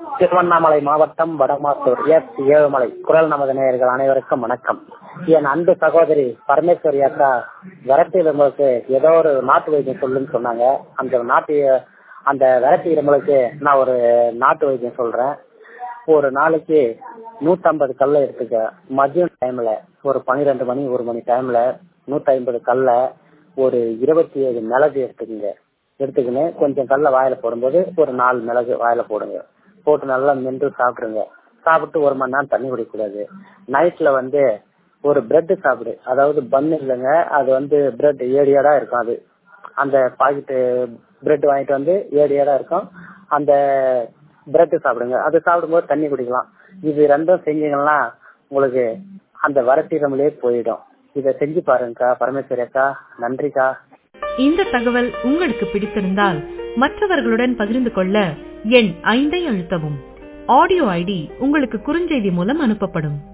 திருவண்ணாமலை மாவட்டம் வடமாத்தூர் எஸ் ஏழுமலை குரல் நமது நேயர்கள் அனைவருக்கும் வணக்கம் என் அன்பு சகோதரி பரமேஸ்வரி அக்கா விரட்டு இருமலுக்கு ஏதோ ஒரு நாட்டு வைத்தியம் சொல்லுன்னு சொன்னாங்க அந்த நாட்டு அந்த விரட்டு இருமலுக்கு நான் ஒரு நாட்டு வைத்தியம் சொல்றேன் ஒரு நாளைக்கு நூத்தம்பது கல்லை எடுத்துக்க மதியம் டைம்ல ஒரு பன்னிரெண்டு மணி ஒரு மணி டைம்ல நூத்தி ஐம்பது கல்ல ஒரு இருபத்தி ஏழு மிளகு எடுத்துக்கங்க எடுத்துக்கின்னு கொஞ்சம் கல்ல வாயில போடும்போது ஒரு நாலு மிளகு வாயில போடுங்க போட்டு நல்லா மென்று சாப்பிடுங்க சாப்பிட்டு ஒரு மணி நேரம் தண்ணி குடிக்கக்கூடாது நைட்ல வந்து ஒரு பிரெட் சாப்பிடு அதாவது பன் இல்லைங்க அது வந்து பிரெட் ஏடியாடா இருக்கும் அது அந்த பாக்கெட்டு பிரெட் வாங்கிட்டு வந்து ஏடியாடா இருக்கும் அந்த பிரெட் சாப்பிடுங்க அது சாப்பிடும்போது தண்ணி குடிக்கலாம் இது ரெண்டும் செஞ்சீங்கன்னா உங்களுக்கு அந்த வரத்தீரமிலே போயிடும் இதை செஞ்சு பாருங்கக்கா பரமேஸ்வரி அக்கா நன்றிக்கா இந்த தகவல் உங்களுக்கு பிடித்திருந்தால் மற்றவர்களுடன் பகிர்ந்து கொள்ள எண் ஐந்தை அழுத்தவும் ஆடியோ ஐடி உங்களுக்கு குறுஞ்செய்தி மூலம் அனுப்பப்படும்